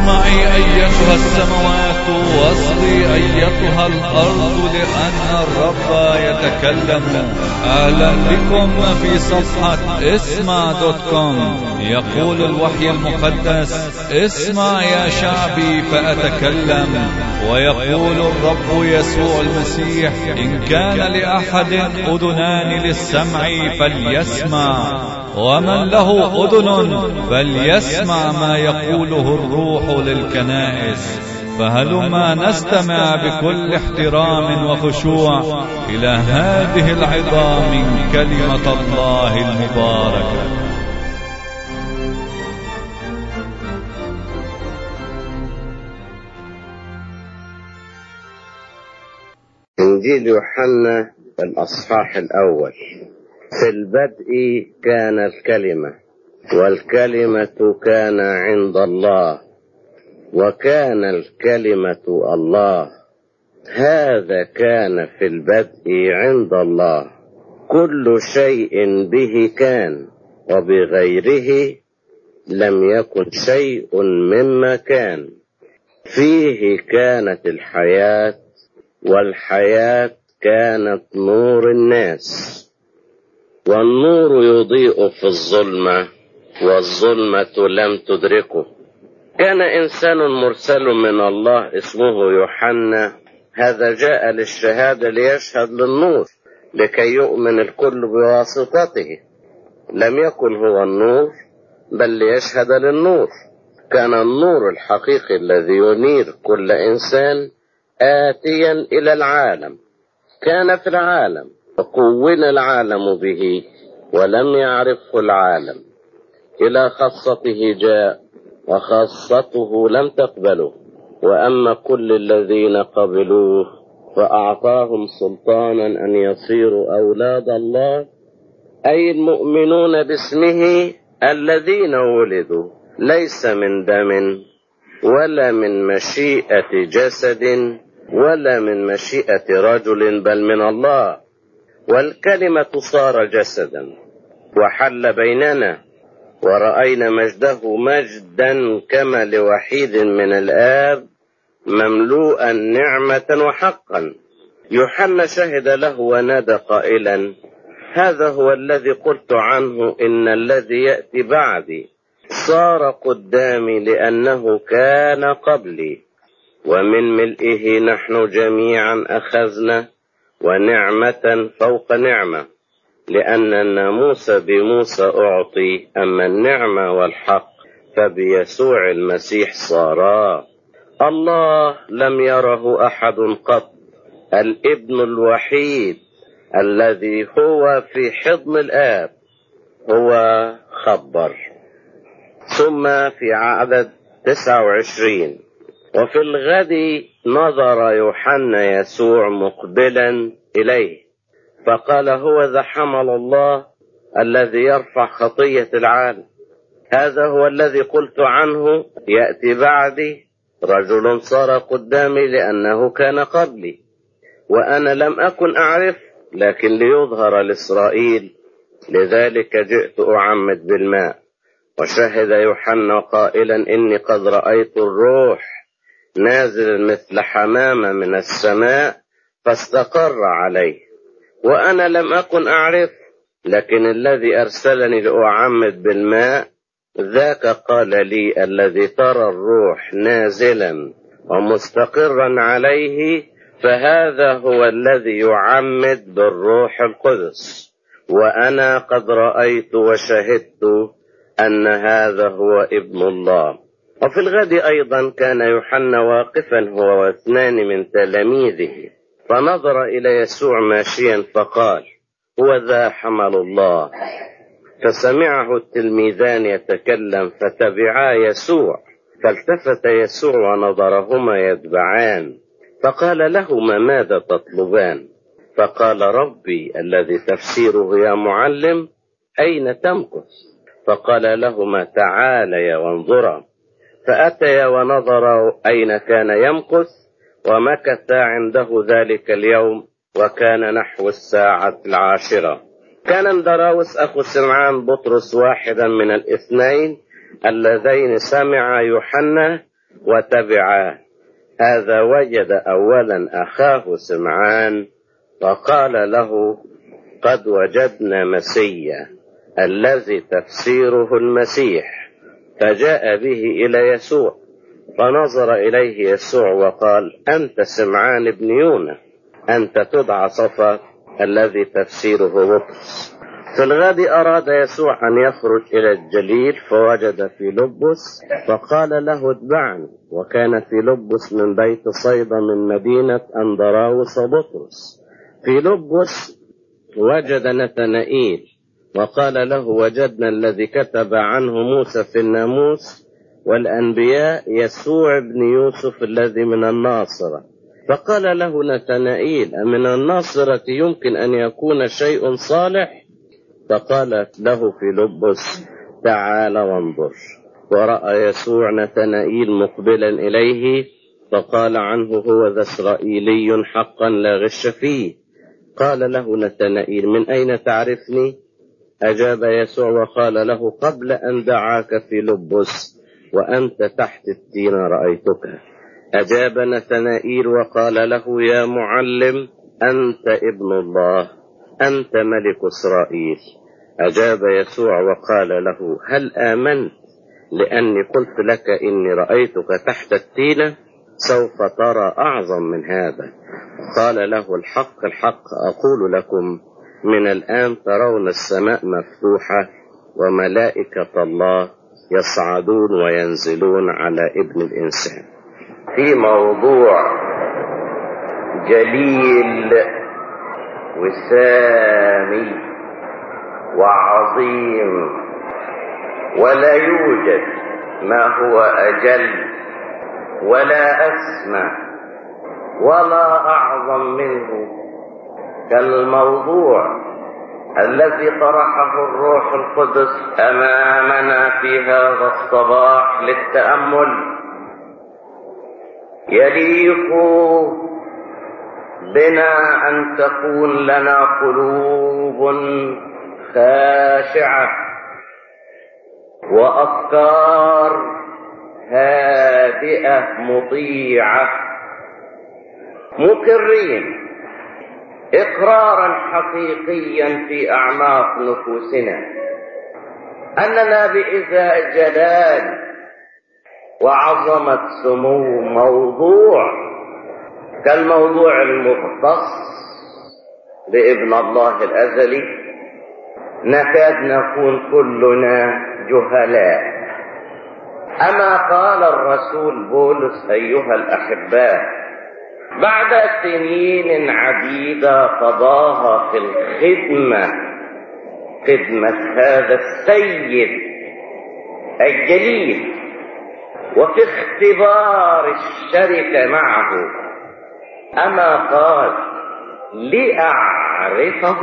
اسمعي أيتها السماوات واصغي أيتها الأرض لأن الرب يتكلم أهلا بكم في صفحة اسمع دوت كوم يقول الوحي المقدس اسمع يا شعبي فأتكلم ويقول الرب يسوع المسيح إن كان لأحد أذنان للسمع فليسمع ومن له أذن فليسمع ما يقوله الروح للكنائس فهلما نستمع بكل احترام وخشوع إلى هذه العظام من كلمة الله المباركة إنجيل يوحنا الأصحاح الأول في البدء كان الكلمة والكلمة كان عند الله وكان الكلمة الله هذا كان في البدء عند الله كل شيء به كان وبغيره لم يكن شيء مما كان فيه كانت الحياه والحياة كانت نور الناس والنور يضيء في الظلمة والظلمة لم تدركه كان إنسان مرسل من الله اسمه يوحنا هذا جاء للشهادة ليشهد للنور لكي يؤمن الكل بواسطته لم يكن هو النور بل ليشهد للنور كان النور الحقيقي الذي ينير كل إنسان آتيا إلى العالم كان في العالم وكون العالم به ولم يعرفه العالم إلى خاصته جاء وخاصته لم تقبله وأما كل الذين قبلوه فأعطاهم سلطانا أن يصيروا أولاد الله أي المؤمنون باسمه الذين ولدوا ليس من دم ولا من مشيئة جسد ولا من مشيئة رجل بل من الله والكلمة صار جسدا وحل بيننا ورأينا مجده مجدا كما لوحيد من الآب مملوءا نعمة وحقا يوحنا شهد له ونادى قائلا هذا هو الذي قلت عنه إن الذي يأتي بعدي صار قدامي لأنه كان قبلي ومن ملئه نحن جميعا أخذنا ونعمة فوق نعمة لأن الناموس بموسى أعطي أما النعمة والحق فبيسوع المسيح صارا الله لم يره أحد قط الابن الوحيد الذي هو في حضن الآب هو خبر ثم في عدد 29 وفي الغد نظر يوحنا يسوع مقبلا إليه فقال هو ذا حمل الله الذي يرفع خطية العالم هذا هو الذي قلت عنه يأتي بعدي رجل صار قدامي لأنه كان قبلي وأنا لم أكن أعرف لكن ليظهر لإسرائيل لذلك جئت أعمد بالماء وشهد يوحنا قائلا إني قد رأيت الروح نازل مثل حمامة من السماء فاستقر عليه وأنا لم أكن أعرف لكن الذي أرسلني لأعمد بالماء ذاك قال لي الذي ترى الروح نازلا ومستقرا عليه فهذا هو الذي يعمد بالروح القدس وأنا قد رأيت وشهدت أن هذا هو ابن الله وفي الغد أيضا كان يوحنا واقفا هو واثنان من تلاميذه فنظر إلى يسوع ماشيا فقال هو ذا حمل الله فسمعه التلميذان يتكلم فتبعا يسوع فالتفت يسوع ونظرهما يتبعان فقال لهما ماذا تطلبان فقال ربي الذي تفسيره يا معلم أين تمكث فقال لهما تعاليا وانظرا فأتيا ونظرا أين كان يمكث ومكث عنده ذلك اليوم وكان نحو الساعة العاشرة كان اندراوس أخو سمعان بطرس واحدا من الاثنين اللذين سمع يوحنا وتبعاه هذا وجد أولا أخاه سمعان فقال له قد وجدنا مسيا الذي تفسيره المسيح فجاء به إلى يسوع فنظر إليه يسوع وقال أنت سمعان بن يونا أنت تدعى صفا الذي تفسيره بطرس في الغد أراد يسوع أن يخرج إلى الجليل فوجد في لبس فقال له اتبعني وكان في لبس من بيت صيدا من مدينة أندراوس بطرس في لبس وجد نتنائيل وقال له وجدنا الذي كتب عنه موسى في الناموس والأنبياء يسوع بن يوسف الذي من الناصرة فقال له نتنائيل أمن الناصرة يمكن أن يكون شيء صالح فقالت له في لبس تعال وانظر ورأى يسوع نتنائيل مقبلا إليه فقال عنه هو ذا إسرائيلي حقا لا غش فيه قال له نتنائيل من أين تعرفني أجاب يسوع وقال له قبل أن دعاك في لبس وأنت تحت التين رأيتك أجاب نتنائيل وقال له يا معلم أنت ابن الله أنت ملك إسرائيل أجاب يسوع وقال له هل آمنت لأني قلت لك إني رأيتك تحت التينة سوف ترى أعظم من هذا قال له الحق الحق أقول لكم من الآن ترون السماء مفتوحة وملائكة الله يصعدون وينزلون على ابن الإنسان في موضوع جليل وسامي وعظيم ولا يوجد ما هو أجل ولا أسمى ولا أعظم منه كالموضوع الذي طرحه الروح القدس أمامنا في هذا الصباح للتأمل يليق بنا أن تكون لنا قلوب خاشعة وأفكار هادئة مطيعة مقرين إقرارا حقيقيا في أعماق نفوسنا أننا بإزاء جلال وعظمة سمو موضوع كالموضوع المختص بابن الله الأزلي نكاد نكون كلنا جهلاء أما قال الرسول بولس أيها الأحباء بعد سنين عديدة قضاها في الخدمة خدمة هذا السيد الجليل وفي اختبار الشركة معه أما قال لأعرفه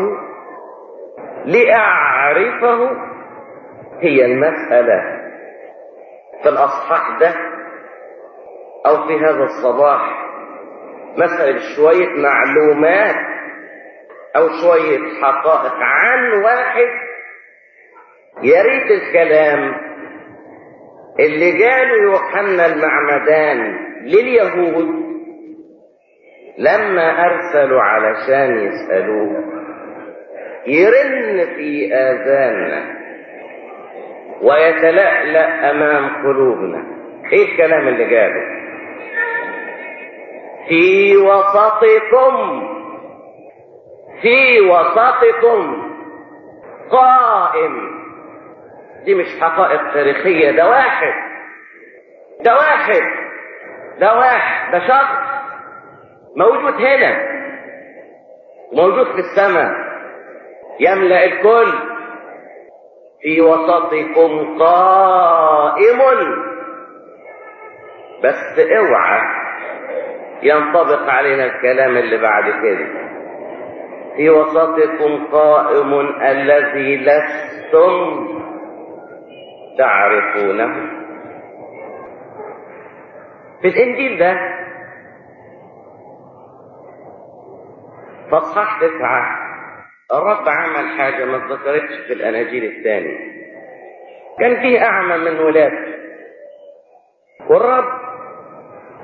لأعرفه هي المسألة في الأصحاح ده أو في هذا الصباح مسألة شوية معلومات أو شوية حقائق عن واحد يا ريت الكلام اللي قاله يوحنا المعمدان لليهود لما أرسلوا علشان يسألوه يرن في آذاننا ويتلألأ أمام قلوبنا إيه الكلام اللي قاله في وسطكم في وسطكم قائم دي مش حقائق تاريخية ده واحد ده واحد ده واحد ده شخص موجود هنا موجود في السماء يملأ الكل في وسطكم قائم بس اوعى ينطبق علينا الكلام اللي بعد كده في وسطكم قائم الذي لستم تعرفونه في الانجيل ده فاصحاح تسعة الرب عمل حاجة ما اتذكرتش في الأناجيل الثانية كان فيه أعمى من ولاده والرب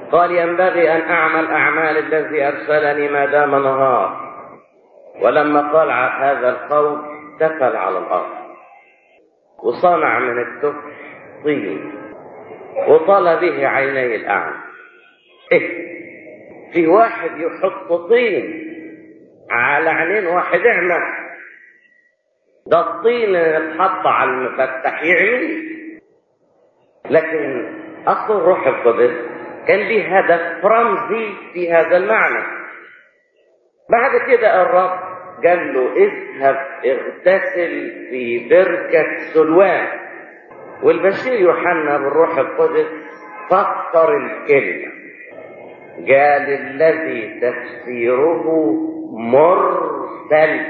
قال ينبغي أن أعمل أعمال الذي أرسلني ما دام نهار ولما قال هذا القول تفل على الأرض وصنع من التفل طين وطال به عيني الأعمى إيه في واحد يحط طين على عينين واحد اعمى ده الطين اتحط على المفتح يعمي لكن اصل الروح القدس كان ليه هدف رمزي في هذا المعنى بعد كده الرب قال له اذهب اغتسل في بركة سلوان والبشير يوحنا بالروح القدس فسر الكلمة قال الذي تفسيره مرسل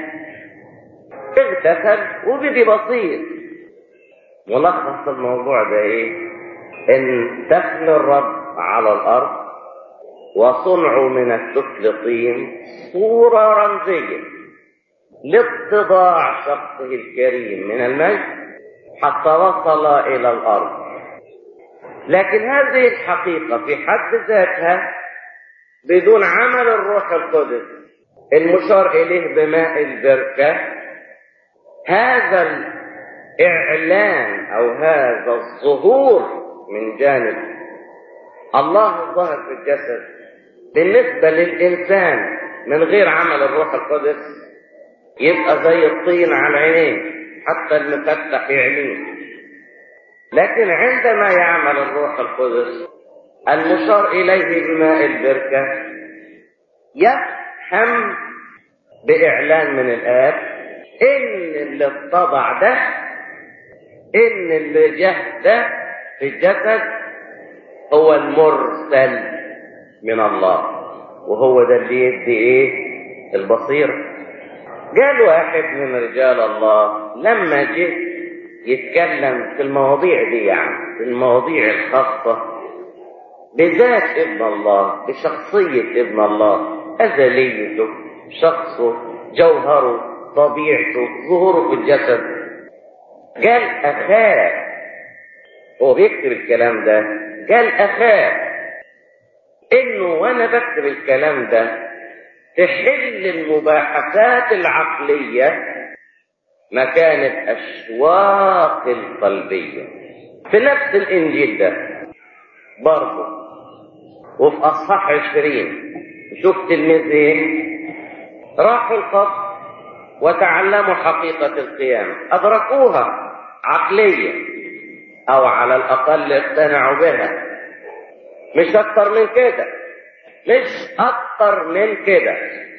اغتسل وبدي بسيط ملخص الموضوع ده ايه ان دفن الرب على الارض وصنعه من السفل طين صورة رمزية لاتضاع شخصه الكريم من المجد حتى وصل الى الارض لكن هذه الحقيقة في حد ذاتها بدون عمل الروح القدس المشار اليه بماء البركة هذا الاعلان او هذا الظهور من جانب الله الظاهر في الجسد بالنسبة للإنسان من غير عمل الروح القدس يبقى زي الطين على عينيه حتى المفتح يعميه لكن عندما يعمل الروح القدس المشار إليه بماء البركة يفهم بإعلان من الآب إن اللي اتضع ده إن اللي جه ده في الجسد هو المرسل من الله وهو ده اللي يدي ايه البصيرة قال واحد من رجال الله لما جه يتكلم في المواضيع دي يعني في المواضيع الخاصة بذات ابن الله بشخصية ابن الله أزليته شخصه جوهره طبيعته ظهوره في الجسد قال أخاف هو بيكتب الكلام ده قال أخاف إنه وأنا بكتب الكلام ده تحل المباحثات العقلية مكان الأشواق القلبية في نفس الإنجيل ده برضه وفي أصحاح عشرين شوف تلميذين راحوا القبر وتعلموا حقيقة القيامة أدركوها عقليا أو على الأقل اقتنعوا بها مش أكتر من كده مش أكتر من كده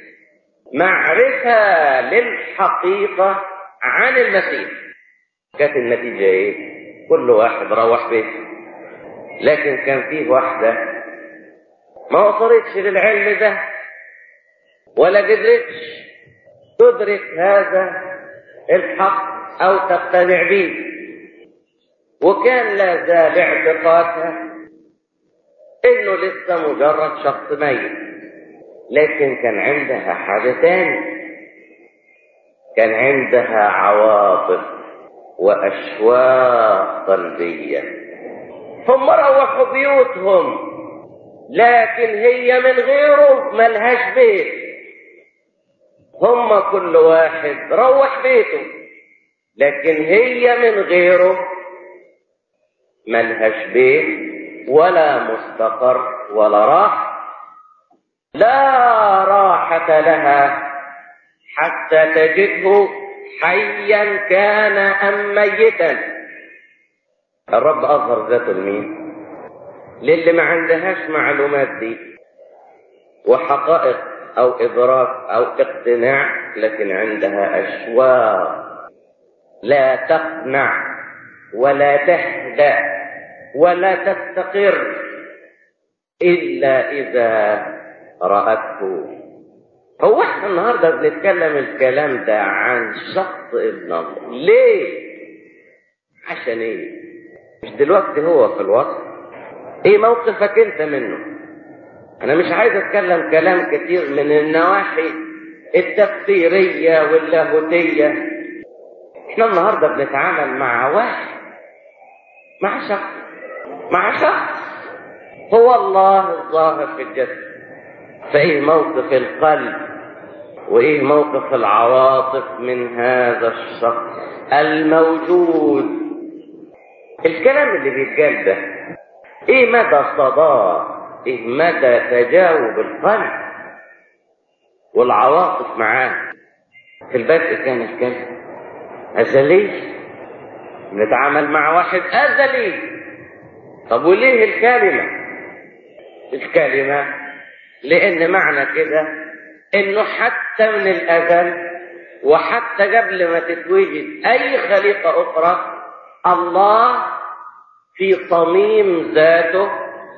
معرفة للحقيقة عن المسيح كانت النتيجة إيه؟ كل واحد روح بيته لكن كان فيه واحدة ما وصلتش للعلم ده ولا قدرتش تدرك هذا الحق أو تقتنع به وكان لا زال اعتقادها انه لسه مجرد شخص ميت لكن كان عندها حاجة تاني كان عندها عواطف وأشواق قلبية هم روحوا بيوتهم لكن هي من غيره ملهاش بيت هم كل واحد روح بيته لكن هي من غيره ملهاش بيت ولا مستقر ولا راحة لا راحة لها حتى تجده حيا كان أم ميتا الرب أظهر ذاته لمين للي ما عندهاش معلومات دي وحقائق أو إدراك أو اقتناع لكن عندها أشواق لا تقنع ولا تهدأ ولا تستقر إلا إذا رأته هو احنا النهارده بنتكلم الكلام ده عن شخص ابن الله ليه؟ عشان ايه؟ مش دلوقتي هو في الوقت ايه موقفك انت منه؟ انا مش عايز اتكلم كلام كتير من النواحي التفسيرية واللاهوتية احنا النهارده بنتعامل مع واحد مع شخص مع شخص هو الله الظاهر في الجسد فايه موقف القلب وايه موقف العواطف من هذا الشخص الموجود الكلام اللي بيتقال ده ايه مدى صداه ايه مدى تجاوب القلب والعواطف معاه في البدء كان الكلام ازلي نتعامل مع واحد ازلي طب وليه الكلمه الكلمه لان معنى كده انه حتى من الازل وحتى قبل ما تتوجد اي خليقه اخرى الله في صميم ذاته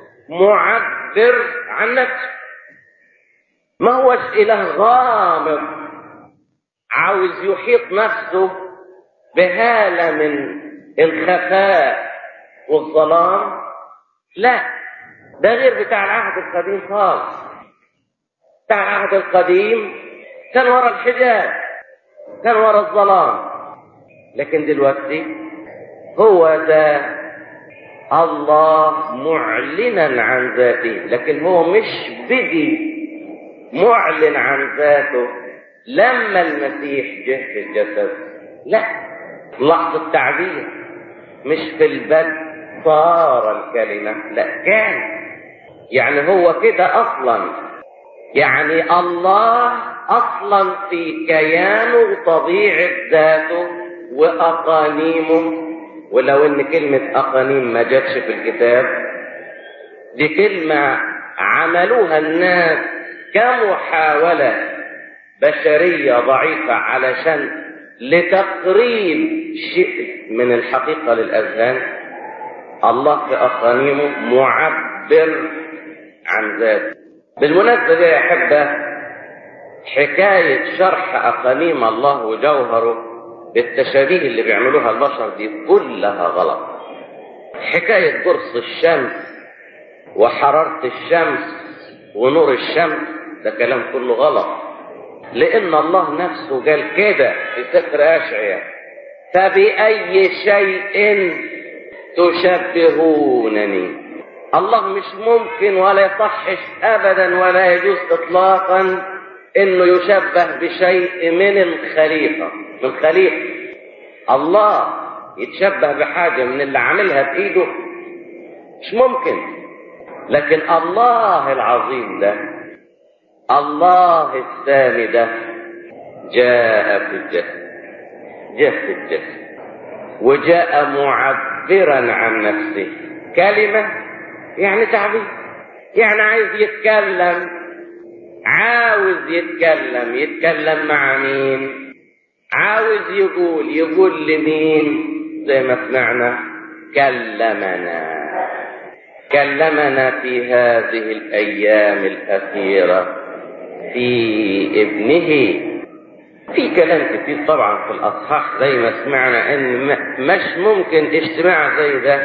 معبر عن نفسه ما هوش اله غامض عاوز يحيط نفسه بهاله من الخفاء والظلام لا ده غير بتاع العهد القديم خالص بتاع العهد القديم كان ورا الحجاب كان ورا الظلام لكن دلوقتي هو ده الله معلنا عن ذاته لكن هو مش بدي معلن عن ذاته لما المسيح جه في الجسد لا لحظة تعبير مش في البدء صار الكلمة لا كان يعني هو كده أصلا يعني الله أصلا في كيانه وطبيعة ذاته وأقانيمه ولو ان كلمة اقانيم ما جاتش في الكتاب دي كلمة عملوها الناس كمحاولة بشرية ضعيفة علشان لتقريب شيء من الحقيقة للأذهان الله في أقانيمه معبر عن ذاته بالمناسبة دي يا أحبة حكاية شرح أقانيم الله وجوهره بالتشابيه اللي بيعملوها البشر دي كلها غلط حكاية قرص الشمس وحرارة الشمس ونور الشمس ده كلام كله غلط لأن الله نفسه قال كده في سفر أشعياء فبأي شيء تشبهونني الله مش ممكن ولا يصحش أبدا ولا يجوز إطلاقا انه يشبه بشيء من الخليقة من خليقة الله يتشبه بحاجة من اللي عاملها بإيده مش ممكن لكن الله العظيم ده الله الثاني ده جاء في الجسد جاء في الجسد وجاء معبرا عن نفسه كلمة يعني تعبير يعني عايز يتكلم عاوز يتكلم يتكلم مع مين عاوز يقول يقول لمين زي ما سمعنا كلمنا كلمنا في هذه الايام الاخيره في ابنه في كلام كتير طبعا في الاصحاح زي ما سمعنا ان مش ممكن اجتماع زي ده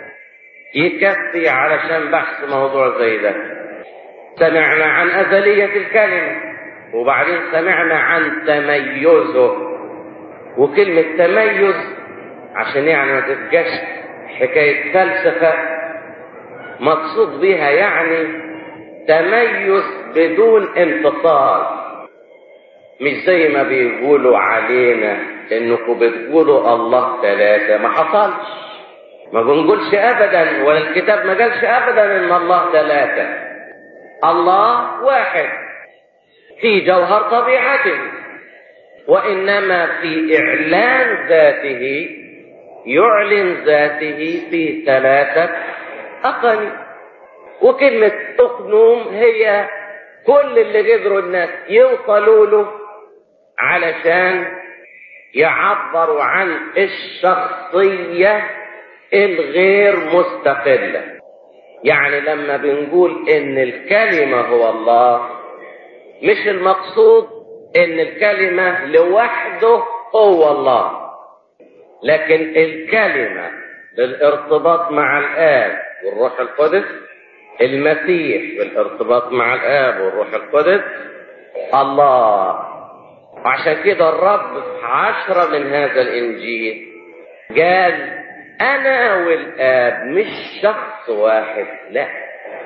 يكفي علشان بحث موضوع زي ده سمعنا عن أزلية الكلمة وبعدين سمعنا عن تميزه وكلمة تميز عشان يعني ما تبقاش حكاية فلسفة مقصود بها يعني تميز بدون انفصال مش زي ما بيقولوا علينا انكم بتقولوا الله ثلاثة ما حصلش ما بنقولش ابدا ولا الكتاب ما قالش ابدا ان الله ثلاثة الله واحد في جوهر طبيعته وانما في اعلان ذاته يعلن ذاته في ثلاثه اقانيم وكلمه اقنوم هي كل اللي قدروا الناس يوصلوا له علشان يعبروا عن الشخصيه الغير مستقله يعني لما بنقول ان الكلمة هو الله مش المقصود ان الكلمة لوحده هو الله لكن الكلمة بالارتباط مع الآب والروح القدس المسيح بالارتباط مع الآب والروح القدس الله عشان كده الرب في عشرة من هذا الإنجيل قال أنا والآب مش شخص واحد لا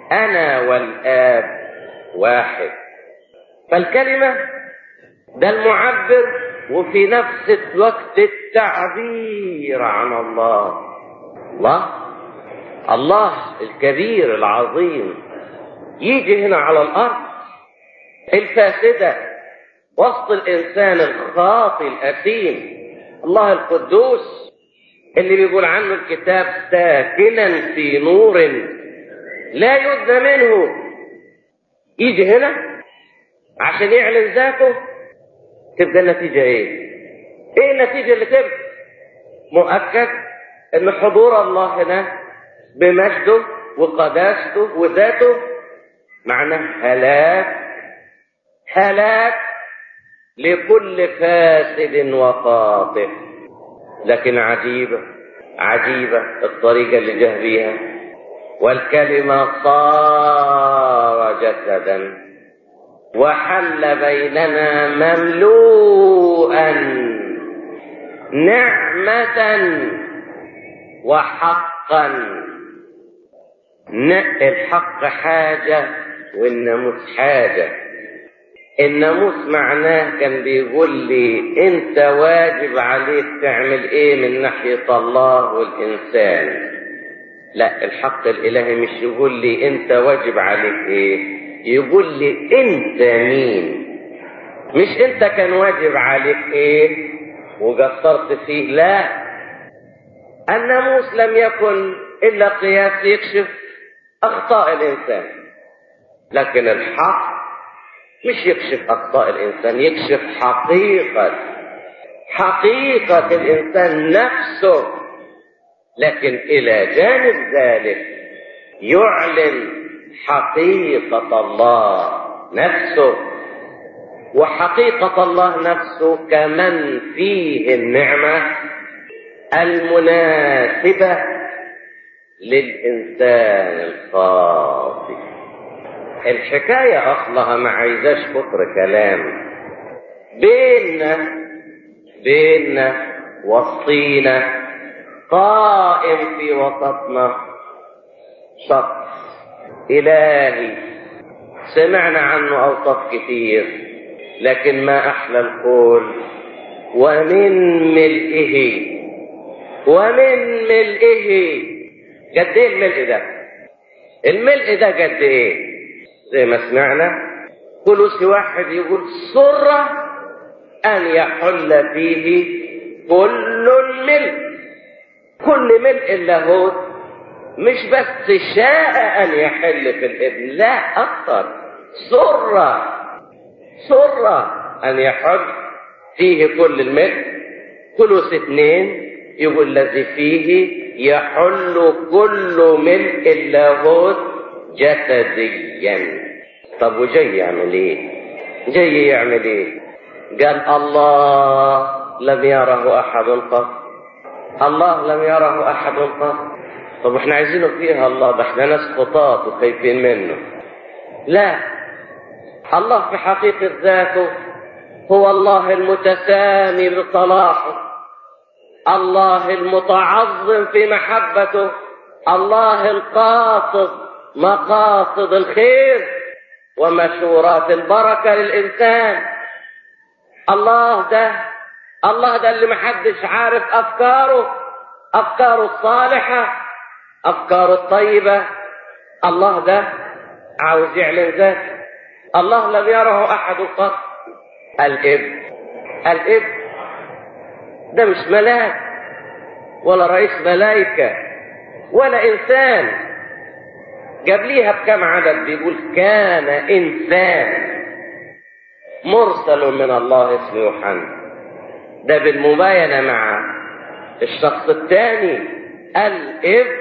أنا والآب واحد فالكلمة ده المعبر وفي نفس الوقت التعبير عن الله الله الله الكبير العظيم يجي هنا على الأرض الفاسدة وسط الإنسان الخاطي الأثيم الله القدوس اللي بيقول عنه الكتاب ساكنا في نور لا يدنى منه يجي هنا عشان يعلن ذاته تبقى النتيجة ايه؟ ايه النتيجة اللي تبقى؟ مؤكد ان حضور الله هنا بمجده وقداسته وذاته معناه هلاك هلاك لكل فاسد وخاطئ لكن عجيبة عجيبة الطريقة اللي جه بيها والكلمة صار جسدا وحل بيننا مملوءا نعمة وحقا الحق حاجة والناموس حاجة الناموس معناه كان بيقول لي انت واجب عليك تعمل ايه من ناحية الله والانسان لا الحق الالهي مش يقول لي انت واجب عليك ايه يقول لي انت مين مش انت كان واجب عليك ايه وقصرت فيه لا الناموس لم يكن الا قياس يكشف اخطاء الانسان لكن الحق مش يكشف اخطاء الانسان يكشف حقيقه حقيقه الانسان نفسه لكن الى جانب ذلك يعلن حقيقه الله نفسه وحقيقه الله نفسه كمن فيه النعمه المناسبه للانسان الخاطئ الحكاية أصلها ما عايزاش كتر كلام بيننا بيننا وسطينا قائم في وسطنا شخص إلهي سمعنا عنه أوصاف كتير لكن ما أحلى القول ومن ملئه ومن ملئه قد ايه الملء ده الملء ده قد ايه زي ما سمعنا كل واحد يقول سرة أن يحل فيه كل الملء كل ملء اللاهوت مش بس شاء أن يحل في الابن لا أكثر سرة سرة أن يحل فيه كل الملء كل اثنين يقول الذي فيه يحل كل ملء اللاهوت جسديا طب وجاي يعمل ايه جاي يعمل ايه قال الله لم يره احد قط الله لم يره احد قط طب احنا عايزينه فيها الله ده احنا ناس خطاط وخايفين منه لا الله في حقيقة ذاته هو الله المتسامي بصلاحه الله المتعظم في محبته الله القاصد مقاصد الخير ومشورات البركة للإنسان الله ده الله ده اللي محدش عارف أفكاره أفكاره الصالحة أفكاره الطيبة الله ده عاوز يعلن ذاته الله لم يره أحد قط الابن الابن ده مش ملاك ولا رئيس ملائكة ولا إنسان قبليها بكم عدد بيقول كان إنسان مرسل من الله اسمه يوحنا ده بالمباينة مع الشخص الثاني الابن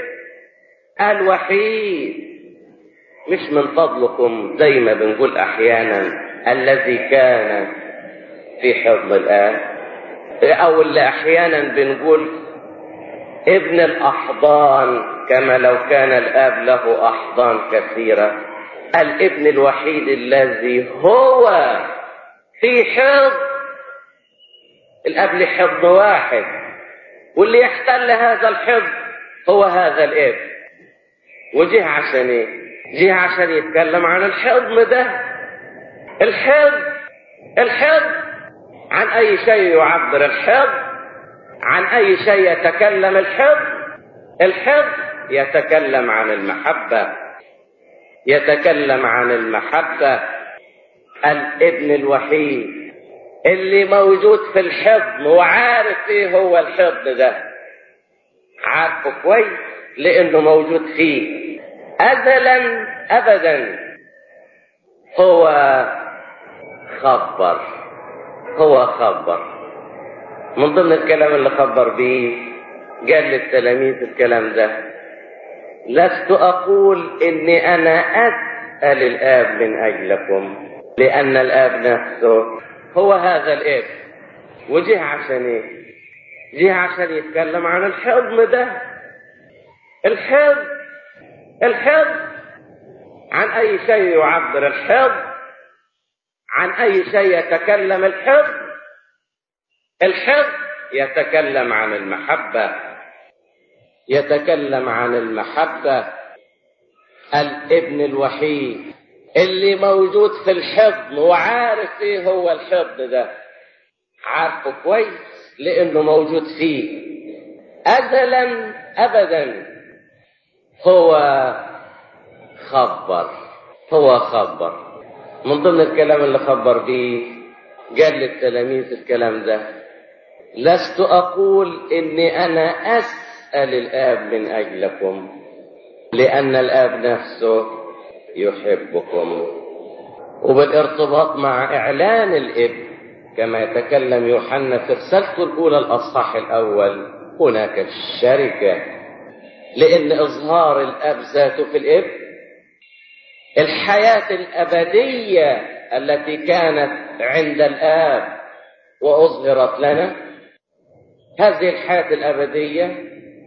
الوحيد مش من فضلكم زي ما بنقول أحيانا الذي كان في حضن الآب أو اللي أحيانا بنقول ابن الأحضان كما لو كان الآب له أحضان كثيرة الابن الوحيد الذي هو في حضن الأب له حضن واحد واللي يحتل هذا الحضن هو هذا الابن وجه عشان ايه جه عشان يتكلم عن الحضن ده الحضن الحضن عن أي شيء يعبر الحضن عن أي شيء يتكلم الحضن الحضن يتكلم عن المحبة يتكلم عن المحبة الابن الوحيد اللي موجود في الحضن وعارف ايه هو الحضن ده عارفه كويس لانه موجود فيه ازلا ابدا هو خبر هو خبر من ضمن الكلام اللي خبر به قال للتلاميذ الكلام ده لست اقول اني انا اسال الاب من اجلكم لان الاب نفسه هو هذا الاب وجه عشان ايه جه عشان يتكلم عن الحضن ده الحضن الحضن عن اي شيء يعبر الحضن عن اي شيء يتكلم الحضن الحضن يتكلم عن المحبه يتكلم عن المحبه الابن الوحيد اللي موجود في الحضن وعارف ايه هو الحضن ده عارفه كويس لانه موجود فيه ازلا ابدا هو خبر هو خبر من ضمن الكلام اللي خبر به قال للتلاميذ الكلام ده لست اقول اني انا اسال الاب من اجلكم لان الاب نفسه يحبكم وبالارتباط مع اعلان الابن كما يتكلم يوحنا في رسالته الاولى الاصحاح الاول هناك الشركه لان اظهار الاب ذاته في الابن الحياه الابديه التي كانت عند الاب واظهرت لنا هذه الحياه الابديه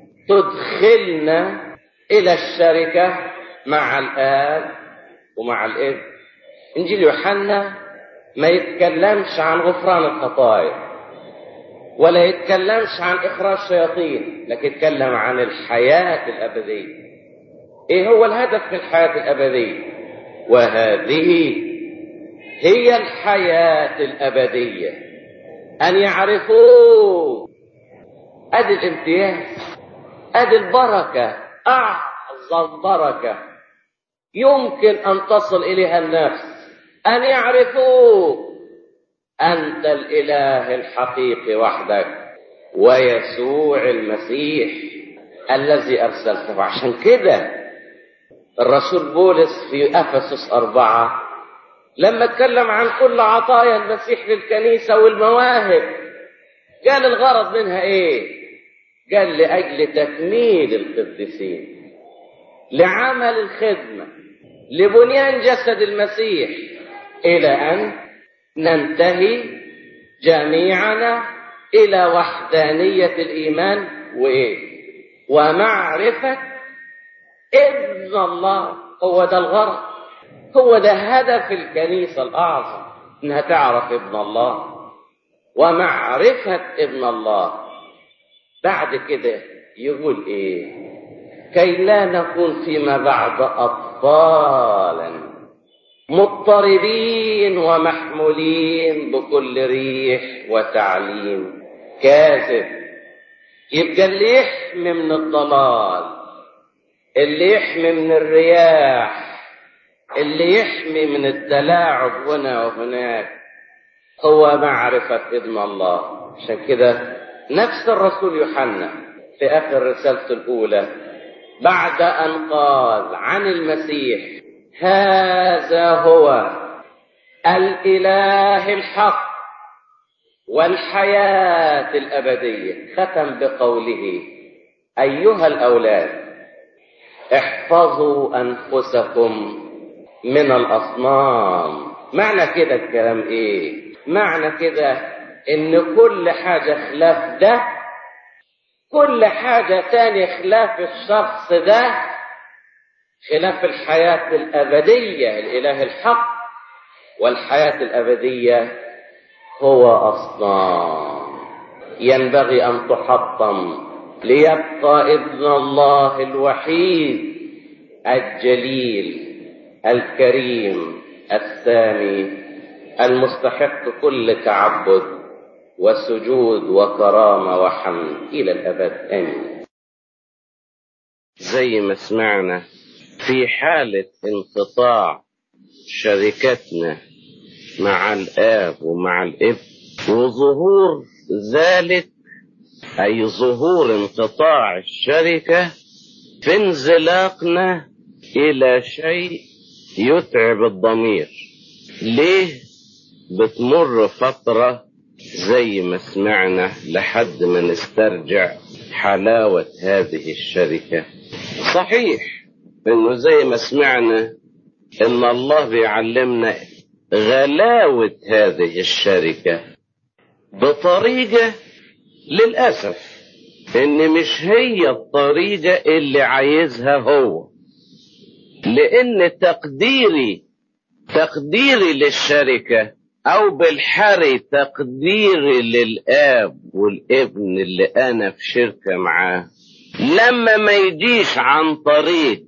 تدخلنا الى الشركه مع الاب ومع الابن انجيل يوحنا ما يتكلمش عن غفران الخطايا ولا يتكلمش عن اخراج الشياطين لكن يتكلم عن الحياه الابديه ايه هو الهدف في الحياه الابديه وهذه هي الحياه الابديه ان يعرفوا ادي الامتياز ادي البركه اعظم بركه يمكن ان تصل اليها النفس ان يعرفوا انت الاله الحقيقي وحدك ويسوع المسيح الذي ارسلته عشان كده الرسول بولس في افسس اربعه لما اتكلم عن كل عطايا المسيح للكنيسه والمواهب قال الغرض منها ايه قال لاجل تكميل القديسين لعمل الخدمه لبنيان جسد المسيح الى ان ننتهي جميعنا الى وحدانيه الايمان وايه ومعرفه ابن الله هو ده الغرض هو ده هدف الكنيسه الاعظم انها تعرف ابن الله ومعرفه ابن الله بعد كده يقول ايه كي لا نكون فيما بعد اطفالا مضطربين ومحمولين بكل ريح وتعليم كاذب يبقى اللي يحمي من الضلال اللي يحمي من الرياح اللي يحمي من التلاعب هنا وهناك هو معرفة ابن الله عشان كده نفس الرسول يوحنا في آخر رسالته الأولى بعد أن قال عن المسيح هذا هو الاله الحق والحياه الابديه ختم بقوله ايها الاولاد احفظوا انفسكم من الاصنام معنى كده الكلام ايه معنى كده ان كل حاجه خلاف ده كل حاجه تاني خلاف الشخص ده خلاف الحياة الأبدية الإله الحق والحياة الأبدية هو أصنام ينبغي أن تحطم ليبقى ابن الله الوحيد الجليل الكريم السامي المستحق كل تعبد وسجود وكرامة وحمد إلى الأبد آمين زي ما سمعنا في حالة انقطاع شركتنا مع الآب ومع الابن وظهور ذلك أي ظهور انقطاع الشركة في انزلاقنا إلى شيء يتعب الضمير ليه بتمر فترة زي ما سمعنا لحد ما نسترجع حلاوة هذه الشركة صحيح انه زي ما سمعنا ان الله بيعلمنا غلاوة هذه الشركة بطريقة للأسف ان مش هي الطريقة اللي عايزها هو لان تقديري تقديري للشركة او بالحري تقديري للاب والابن اللي انا في شركة معاه لما ما يجيش عن طريق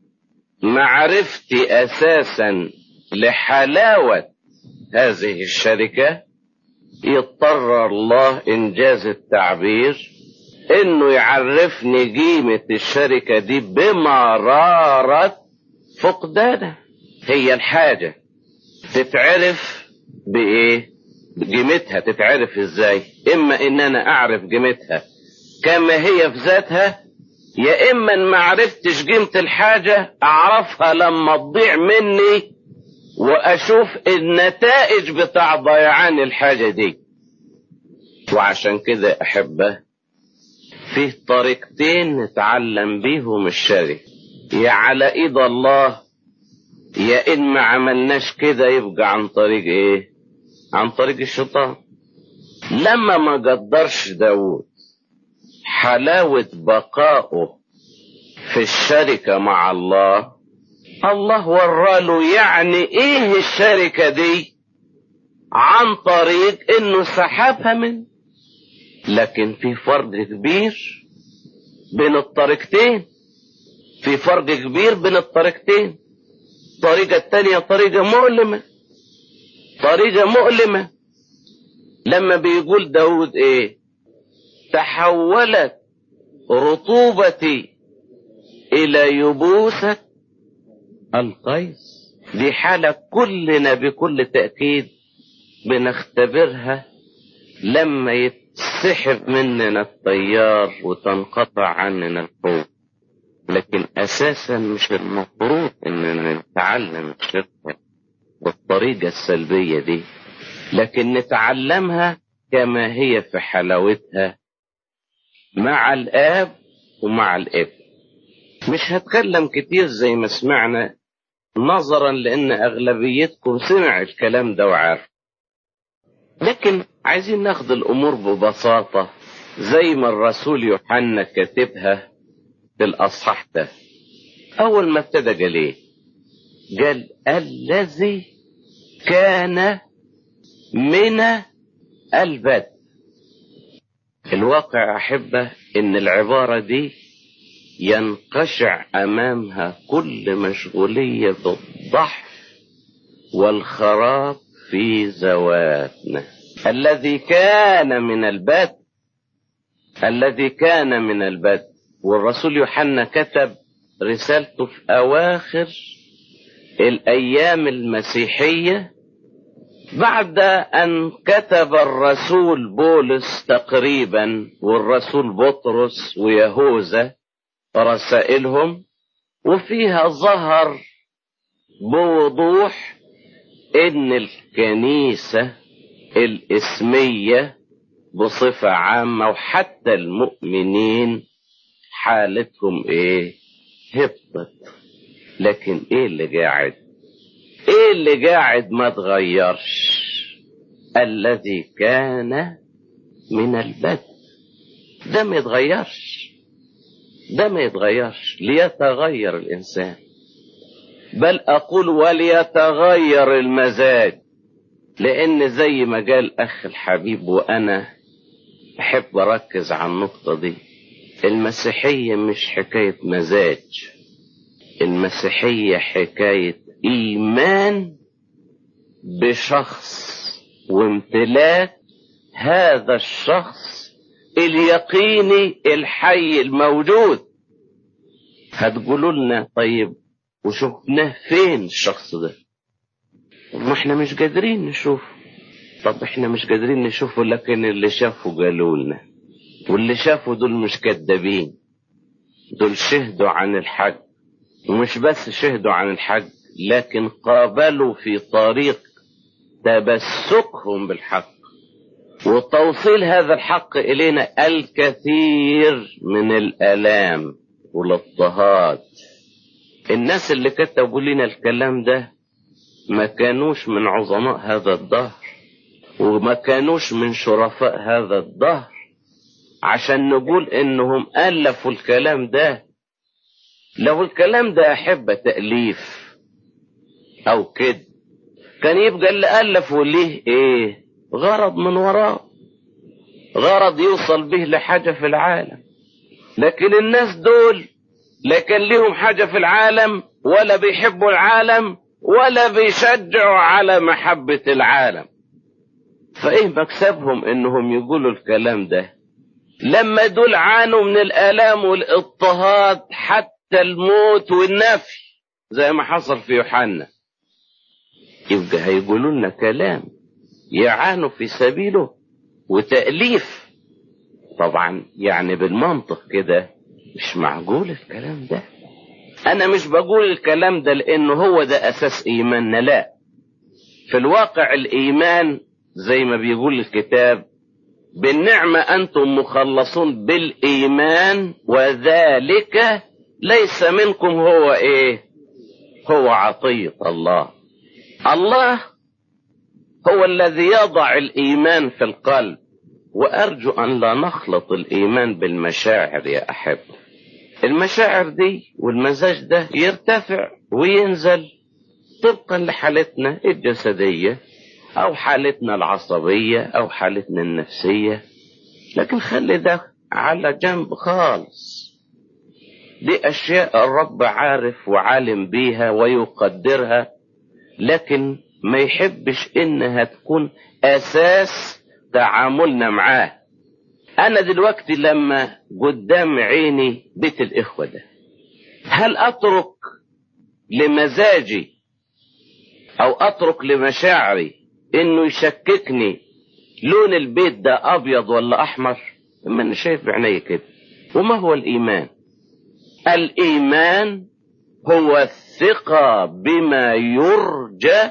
معرفتي اساسا لحلاوة هذه الشركة يضطر الله انجاز التعبير انه يعرفني قيمة الشركة دي بمرارة فقدانها هي الحاجة تتعرف بايه قيمتها تتعرف ازاي اما ان انا اعرف قيمتها كما هي في ذاتها يا اما ان ما عرفتش قيمة الحاجة اعرفها لما تضيع مني واشوف النتائج بتاع ضيعان الحاجة دي وعشان كده احبه فيه طريقتين نتعلم بيهم الشركة يا على ايد الله يا ان ما عملناش كده يبقى عن طريق ايه عن طريق الشيطان لما ما قدرش داود حلاوة بقائه في الشركة مع الله الله وراله يعني ايه الشركة دي عن طريق انه سحبها من لكن في فرق كبير بين الطريقتين في فرق كبير بين الطريقتين الطريقة التانية طريقة مؤلمة طريقة مؤلمة لما بيقول داود ايه تحولت رطوبتي الى يبوسة القيس دي حالة كلنا بكل تأكيد بنختبرها لما يتسحب مننا الطيار وتنقطع عننا القوة لكن اساسا مش المفروض اننا نتعلم الشركة بالطريقة السلبية دي لكن نتعلمها كما هي في حلاوتها مع الاب ومع الابن مش هتكلم كتير زي ما سمعنا نظرا لان اغلبيتكم سمع الكلام ده وعارف لكن عايزين ناخد الامور ببساطة زي ما الرسول يوحنا كاتبها في الاصحاح ده اول ما ابتدى قال ايه قال الذي كان من البدء الواقع احبه ان العباره دي ينقشع امامها كل مشغوليه بالضحك والخراب في ذواتنا الذي كان من البدء الذي كان من البدء والرسول يوحنا كتب رسالته في اواخر الايام المسيحيه بعد ان كتب الرسول بولس تقريبا والرسول بطرس ويهوذا رسائلهم وفيها ظهر بوضوح ان الكنيسه الاسميه بصفه عامه وحتى المؤمنين حالتهم ايه هبطت لكن ايه اللي قاعد ايه اللي قاعد ما تغيرش الذي كان من البدء ده ما يتغيرش ده ما يتغيرش ليتغير الانسان بل اقول وليتغير المزاج لان زي ما قال اخ الحبيب وانا احب اركز على النقطه دي المسيحيه مش حكايه مزاج المسيحيه حكايه الايمان بشخص وامتلاك هذا الشخص اليقيني الحي الموجود هتقولوا لنا طيب وشفناه فين الشخص ده ما احنا مش قادرين نشوف طب احنا مش قادرين نشوفه لكن اللي شافوا قالوا لنا واللي شافوا دول مش كذابين دول شهدوا عن الحج ومش بس شهدوا عن الحج لكن قابلوا في طريق تبسكهم بالحق وتوصيل هذا الحق إلينا الكثير من الآلام والاضطهاد الناس اللي كتبوا لنا الكلام ده ما كانوش من عظماء هذا الدهر وما كانوش من شرفاء هذا الدهر عشان نقول انهم الفوا الكلام ده لو الكلام ده احب تاليف او كده كان يبقى اللي الفه ليه ايه غرض من وراه غرض يوصل به لحاجه في العالم لكن الناس دول لا كان لهم حاجه في العالم ولا بيحبوا العالم ولا بيشجعوا على محبه العالم فايه مكسبهم انهم يقولوا الكلام ده لما دول عانوا من الآلام والاضطهاد حتى الموت والنفي زي ما حصل في يوحنا يبقى هيقولوا لنا كلام يعانوا في سبيله وتأليف طبعا يعني بالمنطق كده مش معقول الكلام ده انا مش بقول الكلام ده لانه هو ده اساس ايماننا لا في الواقع الايمان زي ما بيقول الكتاب بالنعمة أنتم مخلصون بالإيمان وذلك ليس منكم هو إيه هو عطية الله الله هو الذي يضع الإيمان في القلب وأرجو أن لا نخلط الإيمان بالمشاعر يا أحب المشاعر دي والمزاج ده يرتفع وينزل طبقا لحالتنا الجسدية أو حالتنا العصبية أو حالتنا النفسية لكن خلي ده على جنب خالص دي أشياء الرب عارف وعالم بيها ويقدرها لكن ما يحبش إنها تكون أساس تعاملنا معاه أنا دلوقتي لما قدام عيني بيت الإخوة ده هل أترك لمزاجي أو أترك لمشاعري انه يشككني لون البيت ده ابيض ولا احمر ما انا شايف بعيني كده وما هو الايمان الايمان هو الثقة بما يرجى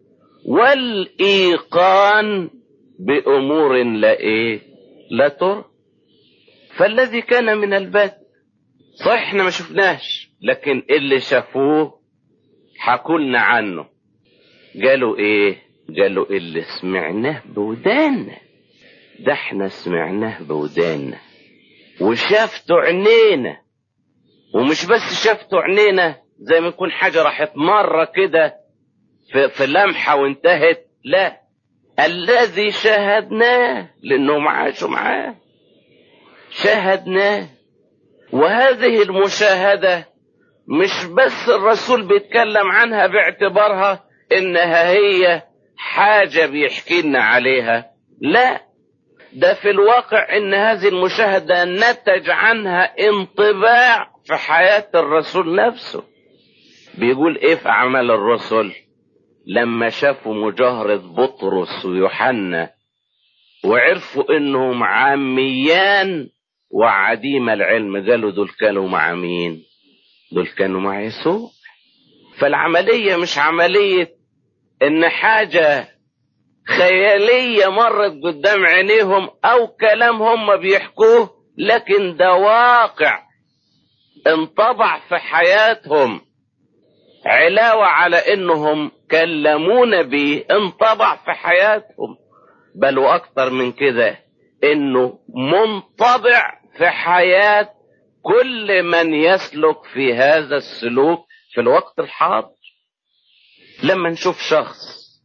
والايقان بامور لا ايه لا ترى فالذي كان من البدء صحيح احنا ما شفناش لكن اللي شافوه حكوا لنا عنه قالوا ايه قالوا اللي سمعناه بودانا ده احنا سمعناه بودانا وشافته عينينا ومش بس شافته عينينا زي ما يكون حاجة راحت مرة كده في, في لمحة وانتهت لا الذي شاهدناه لانهم عاشوا معاه شاهدناه وهذه المشاهدة مش بس الرسول بيتكلم عنها باعتبارها انها هي حاجة بيحكي لنا عليها لا ده في الواقع ان هذه المشاهدة نتج عنها انطباع في حياة الرسول نفسه بيقول ايه في اعمال الرسل لما شافوا مجاهرة بطرس ويوحنا وعرفوا انهم عاميان وعديم العلم قالوا دول كانوا مع مين دول كانوا مع يسوع فالعملية مش عملية ان حاجة خيالية مرت قدام عينيهم او كلام هم بيحكوه لكن ده واقع انطبع في حياتهم علاوة على انهم كلمونا بيه انطبع في حياتهم بل واكتر من كده انه منطبع في حياة كل من يسلك في هذا السلوك في الوقت الحاضر لما نشوف شخص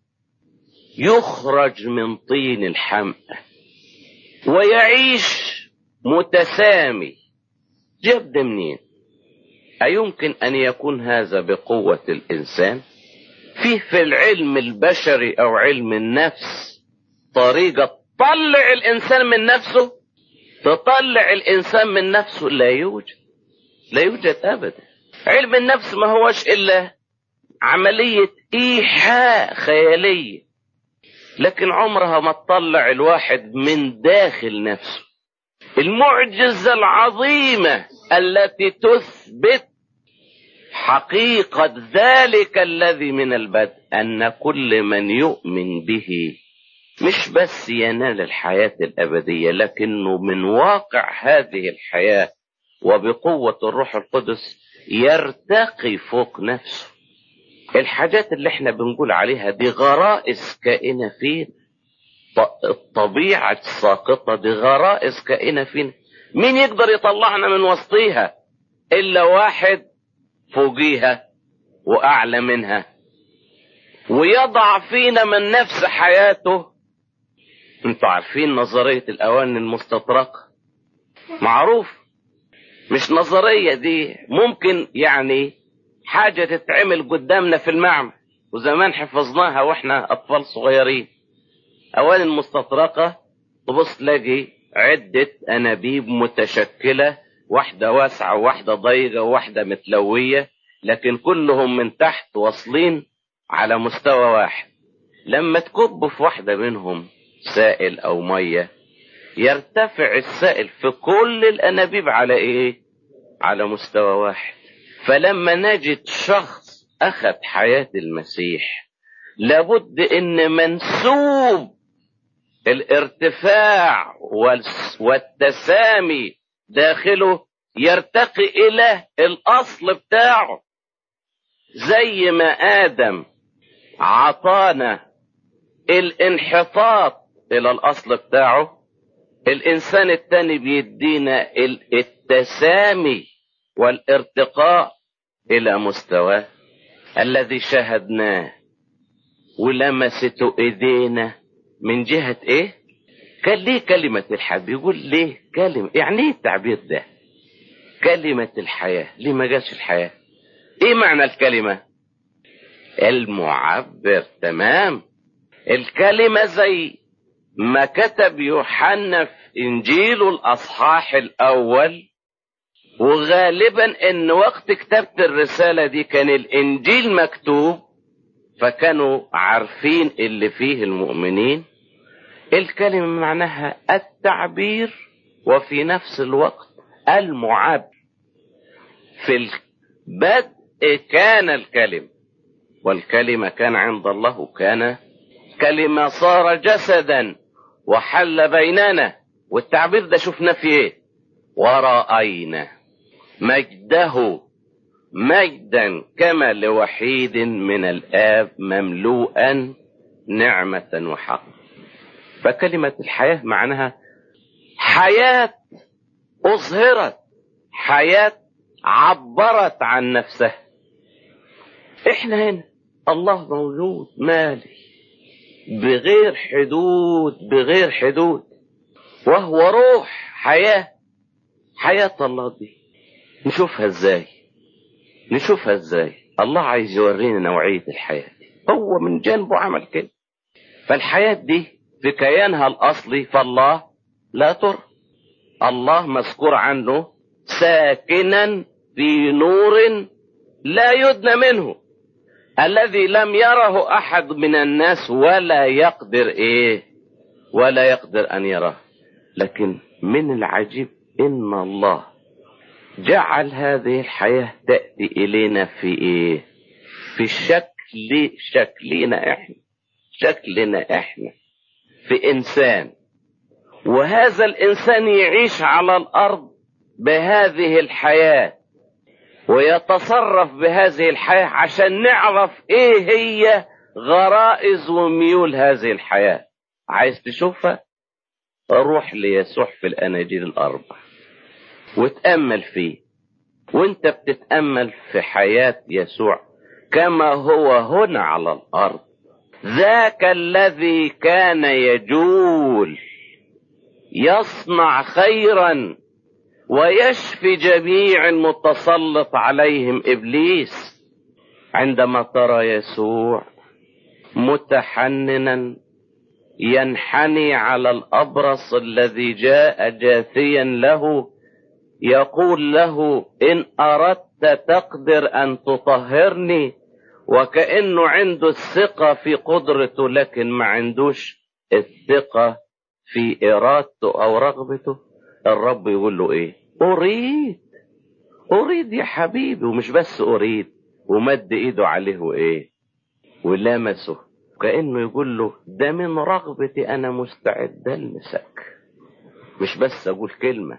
يخرج من طين الحمأة ويعيش متسامي جاب ده منين أيمكن أن يكون هذا بقوة الإنسان فيه في العلم البشري او علم النفس طريقة تطلع الانسان من نفسه تطلع الانسان من نفسه لا يوجد لا يوجد ابدا علم النفس ما هوش الا عملية ايحاء خيالية لكن عمرها ما تطلع الواحد من داخل نفسه المعجزة العظيمة التي تثبت حقيقة ذلك الذي من البدء أن كل من يؤمن به مش بس ينال الحياة الأبدية لكنه من واقع هذه الحياة وبقوة الروح القدس يرتقي فوق نفسه الحاجات اللي احنا بنقول عليها دي غرائز كائنة فينا الطبيعة الساقطة دي غرائز كائنة فينا مين يقدر يطلعنا من وسطيها إلا واحد فوقيها وأعلى منها ويضع فينا من نفس حياته انتوا عارفين نظرية الأواني المستطرقة معروف مش نظرية دي ممكن يعني حاجة تتعمل قدامنا في المعمل وزمان حفظناها واحنا أطفال صغيرين أواني المستطرقة تبص تلاقي عدة أنابيب متشكلة واحدة واسعة وواحدة ضيقة وواحدة متلوية لكن كلهم من تحت واصلين على مستوى واحد لما تكب في واحدة منهم سائل أو مية يرتفع السائل في كل الأنابيب على إيه؟ على مستوى واحد فلما نجد شخص أخذ حياة المسيح لابد إن منسوب الارتفاع والتسامي داخله يرتقي إلى الأصل بتاعه زي ما آدم عطانا الانحطاط إلى الأصل بتاعه الإنسان التاني بيدينا التسامي والارتقاء إلى مستواه الذي شاهدناه ولمسته إيدينا من جهة إيه؟ كان ليه كلمة الحياة بيقول ليه كلمة يعني إيه التعبير ده؟ كلمة الحياة ليه ما جاش الحياة؟ إيه معنى الكلمة؟ المعبر تمام الكلمة زي ما كتب يوحنا في إنجيله الأصحاح الأول وغالبا إن وقت كتابة الرسالة دي كان الإنجيل مكتوب فكانوا عارفين اللي فيه المؤمنين الكلمة معناها التعبير وفي نفس الوقت المعبر في البدء كان الكلمة والكلمة كان عند الله وكان كلمة صار جسدا وحل بيننا والتعبير ده شفنا في ايه ورأينا مجده مجدا كما لوحيد من الآب مملوءا نعمة وحق فكلمة الحياة معناها حياة أظهرت حياة عبرت عن نفسها احنا هنا الله موجود مالي بغير حدود بغير حدود وهو روح حياة حياة الله دي نشوفها ازاي نشوفها ازاي الله عايز يورينا نوعية الحياة دي هو من جانبه عمل كده فالحياة دي في كيانها الأصلي فالله لا تر الله مذكور عنه ساكنا في نور لا يدنى منه الذي لم يره أحد من الناس ولا يقدر إيه ولا يقدر أن يراه لكن من العجيب إن الله جعل هذه الحياة تأتي إلينا في إيه في شكل شكلنا إحنا شكلنا إحنا في إنسان وهذا الإنسان يعيش على الأرض بهذه الحياة ويتصرف بهذه الحياة عشان نعرف إيه هي غرائز وميول هذه الحياة عايز تشوفها روح ليسوع في الأناجيل الأربع وتأمل فيه وانت بتتأمل في حياة يسوع كما هو هنا على الأرض ذاك الذي كان يجول يصنع خيرا ويشفي جميع المتسلط عليهم ابليس عندما ترى يسوع متحننا ينحني على الابرص الذي جاء جاثيا له يقول له ان اردت تقدر ان تطهرني وكانه عنده الثقه في قدرته لكن ما عندوش الثقه في ارادته او رغبته الرب يقول له ايه اريد اريد يا حبيبي ومش بس اريد ومد ايده عليه وايه ولمسه كانه يقول له ده من رغبتي انا مستعد المسك مش بس اقول كلمه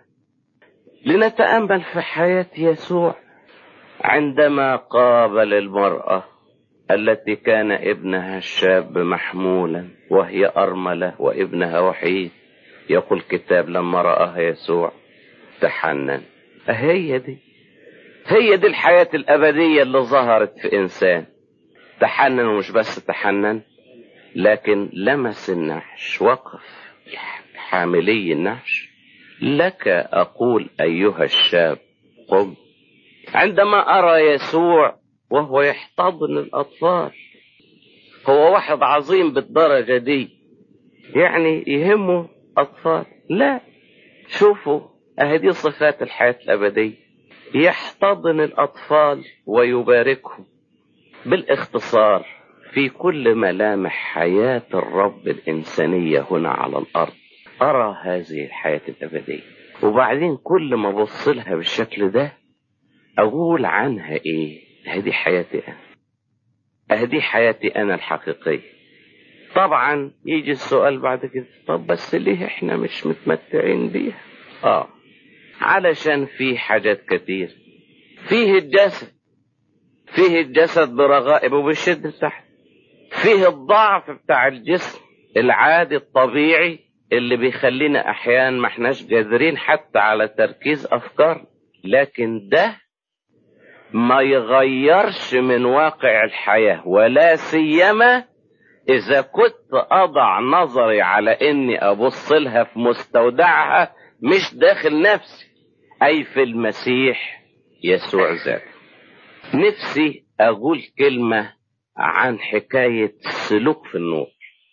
لنتامل في حياه يسوع عندما قابل المراه التي كان ابنها الشاب محمولا وهي ارمله وابنها وحيد يقول الكتاب لما راها يسوع تحنن هي دي هي دي الحياه الابديه اللي ظهرت في انسان تحنن ومش بس تحنن لكن لمس النحش وقف حاملي النحش لك أقول أيها الشاب قم عندما أرى يسوع وهو يحتضن الأطفال هو واحد عظيم بالدرجة دي يعني يهمه أطفال لا شوفوا أهدي صفات الحياة الأبدية يحتضن الأطفال ويباركهم بالاختصار في كل ملامح حياة الرب الإنسانية هنا على الأرض أرى هذه الحياة الأبدية وبعدين كل ما أبص لها بالشكل ده أقول عنها إيه هذه حياتي أنا هذه حياتي أنا الحقيقية طبعا يجي السؤال بعد كده طب بس ليه احنا مش متمتعين بيها اه علشان في حاجات كتير فيه الجسد فيه الجسد برغائبه وبالشد تحت فيه الضعف بتاع الجسم العادي الطبيعي اللي بيخلينا احيانا ما احناش قادرين حتى على تركيز افكار لكن ده ما يغيرش من واقع الحياة ولا سيما اذا كنت اضع نظري على اني ابص لها في مستودعها مش داخل نفسي اي في المسيح يسوع ذاته نفسي اقول كلمة عن حكاية السلوك في النور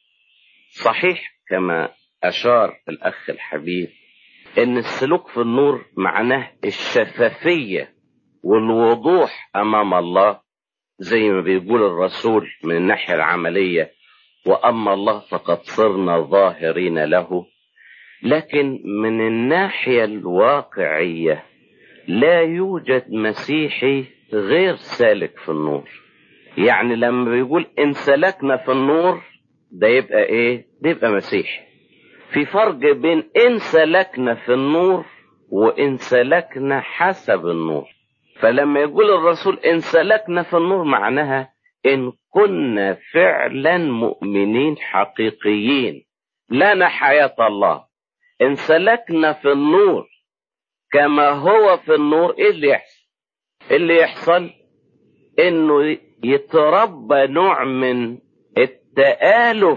صحيح كما اشار الاخ الحبيب ان السلوك في النور معناه الشفافية والوضوح امام الله زي ما بيقول الرسول من الناحية العملية واما الله فقد صرنا ظاهرين له لكن من الناحية الواقعية لا يوجد مسيحي غير سالك في النور يعني لما بيقول ان سلكنا في النور ده يبقى ايه ده يبقى مسيحي في فرق بين ان سلكنا في النور وان سلكنا حسب النور فلما يقول الرسول ان سلكنا في النور معناها ان كنا فعلا مؤمنين حقيقيين لنا حياة الله ان سلكنا في النور كما هو في النور ايه اللي يحصل اللي يحصل انه يتربى نوع من التآلف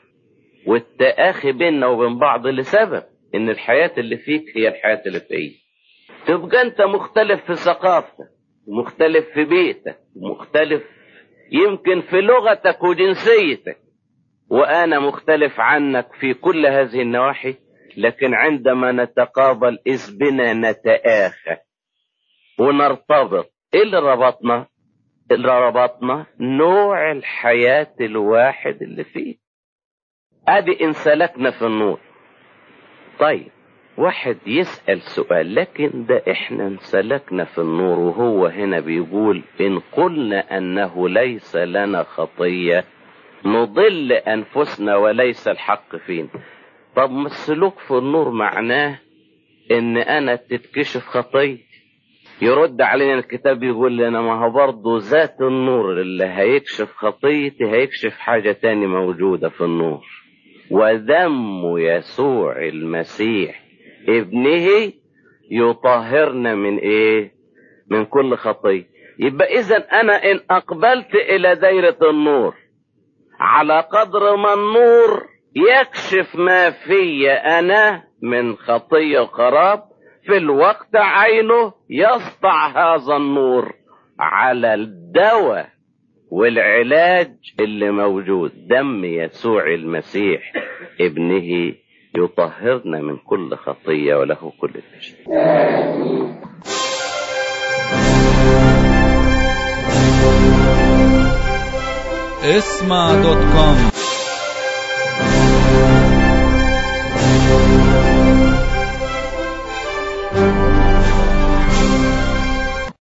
والتآخي بيننا وبين بعض لسبب ان الحياة اللي فيك هي الحياة اللي فيا تبقى انت مختلف في ثقافتك مختلف في بيتك مختلف يمكن في لغتك وجنسيتك وانا مختلف عنك في كل هذه النواحي لكن عندما نتقابل اذ بنا نتآخى ونرتبط ايه اللي ربطنا اللي ربطنا نوع الحياة الواحد اللي فيه ادي ان سلكنا في النور طيب واحد يسأل سؤال لكن ده احنا انسلكنا في النور وهو هنا بيقول ان قلنا انه ليس لنا خطية نضل انفسنا وليس الحق فينا طب ما السلوك في النور معناه ان انا تتكشف خطيتي يرد علينا الكتاب يقول لنا ما هو برضه ذات النور اللي هيكشف خطيتي هيكشف حاجة تاني موجودة في النور ودم يسوع المسيح ابنه يطهرنا من ايه من كل خطية يبقى اذا انا ان اقبلت الى دايرة النور على قدر ما النور يكشف ما في انا من خطية وخراب في الوقت عينه يسطع هذا النور على الدواء والعلاج اللي موجود دم يسوع المسيح ابنه يطهرنا من كل خطية وله كل شيء اسمع دوت كوم